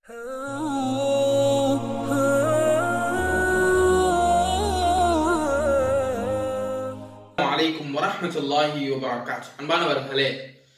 அலைக்கும் வரஹ்மத்துல்லாஹி வபரகாத் அன்பானவர்களே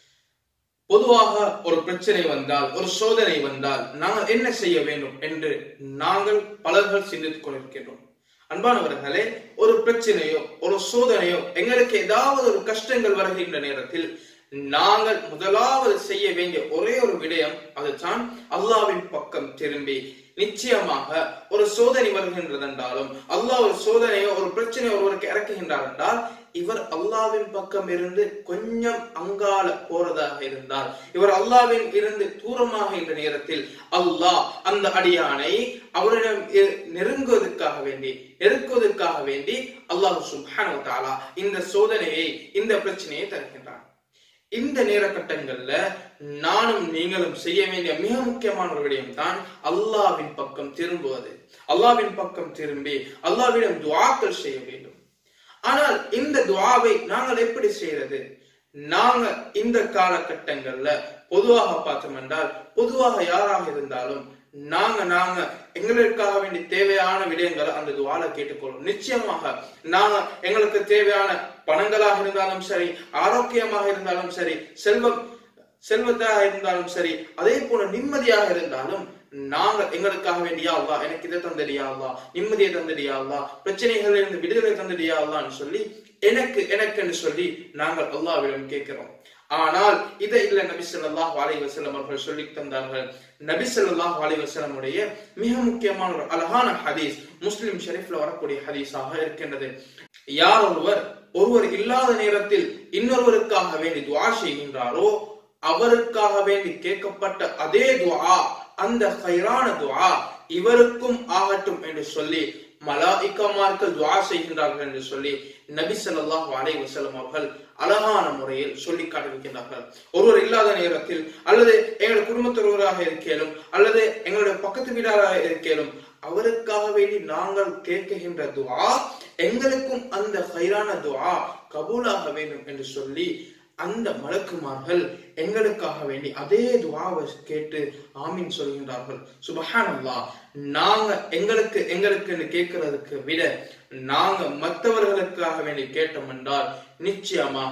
பொதுவாக ஒரு பிரச்சனை வந்தால் ஒரு சோதனை வந்தால் நாங்கள் என்ன செய்ய வேண்டும் என்று நாங்கள் பலர்கள் சிந்தித்துக் கொண்டிருக்கின்றோம் அன்பானவர்களே ஒரு பிரச்சனையோ ஒரு சோதனையோ எங்களுக்கு ஏதாவது ஒரு கஷ்டங்கள் வருகின்ற நேரத்தில் நாங்கள் முதலாவது செய்ய வேண்டிய ஒரே ஒரு விடயம் அதுதான் அல்லாவின் பக்கம் திரும்பி நிச்சயமாக ஒரு சோதனை வருகின்றது என்றாலும் அல்லாஹ் ஒரு சோதனையோ ஒரு பிரச்சனையோ ஒருவருக்கு இறக்குகின்றார் என்றால் இவர் அல்லாவின் பக்கம் இருந்து கொஞ்சம் அங்கால போறதாக இருந்தால் இவர் அல்லாவின் இருந்து தூரமாக இந்த நேரத்தில் அல்லாஹ் அந்த அடியானை அவரிடம் இ- நெருங்குவதற்காக வேண்டி நெருக்குவதற்காக வேண்டி அல்லாஹ் சுப்ஹானஹு வ தஆலா இந்த சோதனையை இந்த பிரச்சனையை தருகின்றான் இந்த நேர கட்டங்கள்ல நானும் நீங்களும் செய்ய வேண்டிய மிக முக்கியமான ஒரு விடயம் தான் அல்லாவின் பக்கம் திரும்புவது அல்லாவின் பக்கம் திரும்பி அல்லாவிடம் துஆக்கள் செய்ய வேண்டும் ஆனால் இந்த துஆவை நாங்கள் எப்படி செய்யறது நாங்க இந்த காலகட்டங்கள்ல பொதுவாக பார்த்தோம் என்றால் பொதுவாக யாராக இருந்தாலும் நாங்க நாங்க எங்களுக்காக வேண்டி தேவையான விடயங்களை அந்த துவால கேட்டுக்கொள்ளும் நிச்சயமாக நாங்க எங்களுக்கு தேவையான பணங்களாக இருந்தாலும் சரி ஆரோக்கியமாக இருந்தாலும் சரி செல்வம் செல்வத்தாக இருந்தாலும் சரி அதே போல நிம்மதியாக இருந்தாலும் நாங்க எங்களுக்காக வேண்டியா அல்லா எனக்கு இதை தந்தடியா அல்லா நிம்மதியை தந்தடியா அல்லா பிரச்சனைகள் இருந்து விடுதலை தந்தடியா அல்லான்னு சொல்லி எனக்கு எனக்குன்னு சொல்லி நாங்கள் அல்லாவிடம் கேட்கிறோம் ஆனால் இதை இல்ல நபி ஸல்லல்லாஹு அலைஹி வஸல்லம் அவர்கள் சொல்லி தந்தார்கள் நபி ஸல்லல்லாஹு அலைஹி வஸல்லம் உடைய மிக முக்கியமான ஒரு அழகான ஹதீஸ் முஸ்லிம் ஷெரீஃப்ல வரக்கூடிய ஹதீஸாக இருக்கின்றது யார் ஒருவர் ஒருவர் இல்லாத நேரத்தில் இன்னொருவருக்காக வேண்டி துஆ செய்கின்றாரோ அவருக்காக வேண்டி கேட்கப்பட்ட அதே துஆ அந்த ஹைரான துஆ இவருக்கும் ஆகட்டும் என்று சொல்லி மலாயிக்கமார்கள் துஆ செய்கின்றார்கள் என்று சொல்லி நபி ஸல்லல்லாஹு அலைஹி வஸல்லம் அவர்கள் அழகான முறையில் சொல்லி காட்டியிருக்கின்றார்கள் ஒருவர் இல்லாத நேரத்தில் அல்லது எங்களுடைய குடும்பத்தொருவராக இருக்கேனும் அல்லது எங்களுடைய பக்கத்து வீடாராக இருக்கேனும் அவருக்காக வேண்டி நாங்கள் கேட்கின்ற துஆ எங்களுக்கும் அந்த ஹைரான துஆ கபூலாக வேண்டும் என்று சொல்லி அந்த மலக்குமார்கள் எங்களுக்காக வேண்டி அதே துவாவை கேட்டு ஆமீன் சொல்கின்றார்கள் சுபஹானல்லாஹ் நாங்க எங்களுக்கு எங்களுக்கு கேட்கறதுக்கு விட நாங்க மற்றவர்களுக்காக வேண்டி கேட்டோம் என்றால் நிச்சயமாக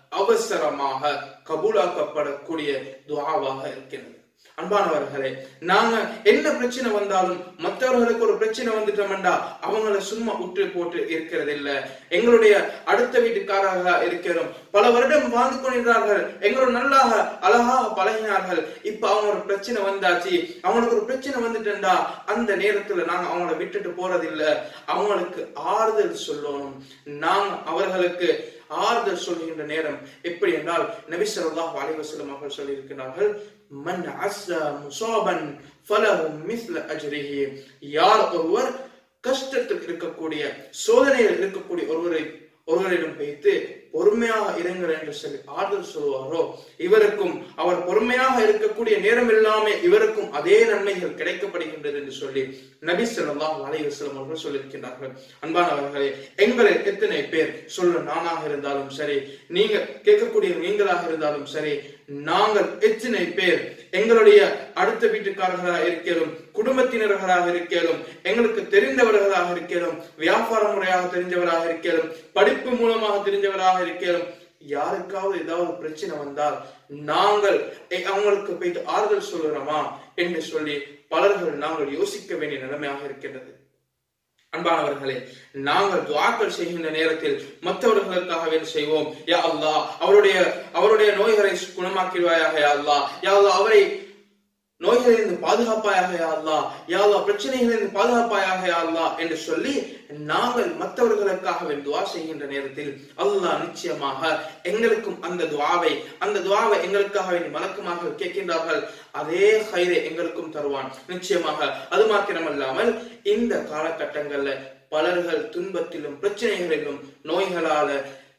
அவசரமாக கபூலாக்கப்படக்கூடிய துவாவாக இருக்கிறது அன்பானவர்களே நாங்க என்ன பிரச்சனை வந்தாலும் மற்றவர்களுக்கு ஒரு பிரச்சனை வந்துட்டோம்டா அவங்கள சும்மா உற்று போட்டு இருக்கிறது இல்ல எங்களுடைய அடுத்த வீட்டுக்காரராக இருக்கிறோம் பல வருடம் வாழ்ந்து கொண்டிருந்தார்கள் எங்களோட நல்லாக அழகாக பழகினார்கள் இப்ப அவங்க ஒரு பிரச்சனை வந்தாச்சு அவங்களுக்கு ஒரு பிரச்சனை வந்துட்டா அந்த நேரத்துல நாங்க அவங்கள விட்டுட்டு போறதில்ல அவங்களுக்கு ஆறுதல் சொல்லணும் நாங்க அவர்களுக்கு ஆறுதல் சொல்கின்ற நேரம் எப்படி என்றால் நபி ஸல்லல்லாஹு அலைஹி வஸல்லம் அவர்கள் சொல்லி இருக்கிறார்கள் மன் அஸ்ஸா முஸாபன் ஃபலஹு மிஸ்ல அஜ்ரிஹி யார் ஒருவர் கஷ்டத்தில் இருக்கக்கூடிய சோதனையில் இருக்கக்கூடிய ஒருவரை ஒருவரிடம் வைத்து பொறுமையாக இருங்கள் என்று சொல்லி ஆறுதல் சொல்வாரோ இவருக்கும் அவர் பொறுமையாக இருக்கக்கூடிய நேரம் இல்லாம இவருக்கும் அதே நன்மைகள் கிடைக்கப்படுகின்றது என்று சொல்லி நபி ஸல்லல்லாஹு அலைஹி வஸல்லம் அவர்கள் சொல்லியிருக்கிறார்கள் அன்பானவர்களே எங்களில் எத்தனை பேர் சொல்ல நானாக இருந்தாலும் சரி நீங்க கேட்கக்கூடிய நீங்களாக இருந்தாலும் சரி நாங்கள் எத்தனை பேர் எங்களுடைய அடுத்த வீட்டுக்காரர்களாக இருக்கலும் குடும்பத்தினர்களாக இருக்கலும் எங்களுக்கு தெரிந்தவர்களாக இருக்கலும் வியாபார முறையாக தெரிஞ்சவராக இருக்கலும் படிப்பு மூலமாக தெரிஞ்சவராக இருக்கலும் யாருக்காவது ஏதாவது பிரச்சனை வந்தால் நாங்கள் எ- அவங்களுக்கு போயிட்டு ஆறுதல் சொல்லுறோமா என்று சொல்லி பலர்கள் நாங்கள் யோசிக்க வேண்டிய நிலைமையாக இருக்கின்றது அன்பானவர்களே நாங்கள் துவாக்கள் செய்கின்ற நேரத்தில் மற்றவர்களுக்காக வேண்டி செய்வோம் யா அல்லாஹ் அவருடைய அவருடைய நோய்களை குணமாக்கிடுவாயாக யா அல்லாஹ் யா அல்லாஹ் அவரை நோய்களிலிருந்து பாதுகாப்பாயாக யா அல்லாஹ் யா அல்லாஹ் பிரச்சனைகளிலிருந்து பாதுகாப்பாயாக யா அல்லாஹ் என்று சொல்லி நாங்கள் மற்றவர்களுக்காக வேண்டி துவா செய்கின்ற நேரத்தில் அல்லாஹ் நிச்சயமாக எங்களுக்கும் அந்த துவாவை அந்த துவாவை எங்களுக்காக வேண்டி மலக்குமாக கேட்கின்றார்கள் அதே ஹைரை எங்களுக்கும் தருவான் நிச்சயமாக அது மாத்திரமல்லாமல் இந்த காலகட்டங்கள்ல பலர்கள் துன்பத்திலும் பிரச்சனைகளிலும் நோய்களால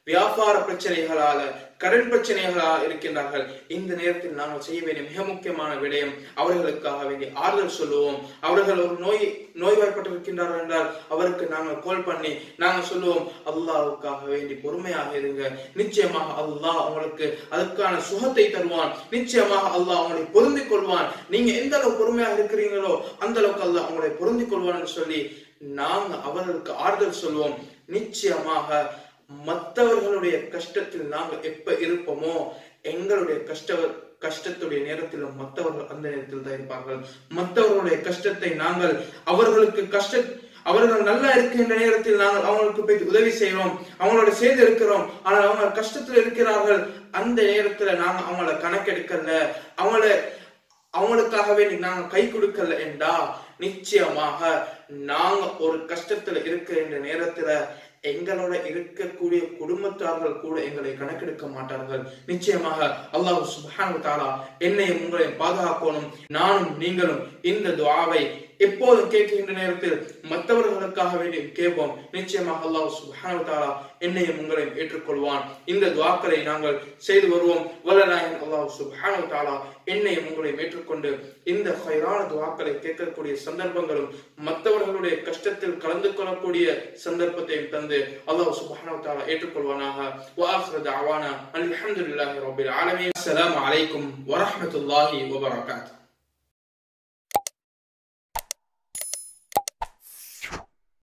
வியாபார பிரச்சனைகளால கடன் பிரச்சனைகளாக இருக்கின்றார்கள் இந்த நேரத்தில் நாங்கள் செய்ய வேண்டிய மிக முக்கியமான விடயம் அவர்களுக்காக வேண்டிய ஆறுதல் சொல்லுவோம் அவர்கள் ஒரு நோய் நோய்வாய்ப்பட்டிருக்கின்றார்கள் என்றால் அவருக்கு நாங்கள் கால் பண்ணி நாங்கள் சொல்லுவோம் அல்லாவுக்காக வேண்டி பொறுமையாக இருங்க நிச்சயமாக அல்லாஹ் உங்களுக்கு அதுக்கான சுகத்தை தருவான் நிச்சயமாக அல்லாஹ் உங்களை பொருந்திக் கொள்வான் நீங்க எந்த அளவு பொறுமையாக இருக்கிறீங்களோ அந்த அளவுக்கு அல்லாஹ் உங்களை பொருந்திக் கொள்வான் என்று சொல்லி நாங்க அவர்களுக்கு ஆறுதல் சொல்வோம் நிச்சயமாக மற்றவர்களுடைய கஷ்டத்தில் நாங்கள் எப்ப இருப்போமோ எங்களுடைய கஷ்ட கஷ்டத்துடைய நேரத்திலும் மற்றவர்கள் அந்த நேரத்தில் தான் இருப்பார்கள் மற்றவர்களுடைய கஷ்டத்தை நாங்கள் அவர்களுக்கு கஷ்ட அவர்கள் நல்லா இருக்கின்ற நேரத்தில் நாங்கள் அவங்களுக்கு போய் உதவி செய்வோம் அவங்களோட செய்து இருக்கிறோம் ஆனால் அவங்க கஷ்டத்துல இருக்கிறார்கள் அந்த நேரத்துல நாங்க அவங்கள கணக்கெடுக்கல அவங்கள அவங்களுக்காகவே நாங்க கை கொடுக்கல என்றா நிச்சயமாக நாங்க ஒரு கஷ்டத்துல இருக்கின்ற நேரத்துல எங்களோட இருக்கக்கூடிய குடும்பத்தார்கள் கூட எங்களை கணக்கெடுக்க மாட்டார்கள் நிச்சயமாக அல்லாஹ் சுப்ஹானஹு தஆலா என்னையும் உங்களையும் பாதுகாக்கணும் நானும் நீங்களும் இந்த துஆவை எப்போதும் கேட்கின்ற நேரத்தில் மற்றவர்களுக்காக வேண்டி கேட்போம் நிச்சயமாக அல்லாஹ் சுப்ஹானஹு தஆலா என்னையும் உங்களையும் ஏற்றுக்கொள்வான் இந்த துஆக்களை நாங்கள் செய்து வருவோம் வல்லநாயகன் அல்லாஹ் சுப்ஹானஹு தஆலா என்னையும் உங்களையும் ஏற்றுக்கொண்டு இந்த ஹைரான துஆக்களை கேட்கக்கூடிய சந்தர்ப்பங்களும் மற்றவர்களுடைய கஷ்டத்தில் கலந்து கொள்ளக்கூடிய சந்தர்ப்பத்தையும் தந்து அல்லாஹ் சுப்ஹானஹு தஆலா ஏற்றுக்கொள்வானாக வஆஃபிரு தஅவானா அல்ஹம்துலில்லாஹி ரப்பில் ஆலமீன் அஸ்ஸலாமு அலைக்கும் வரஹ்மத்துல்லாஹி வபரகாத்துஹு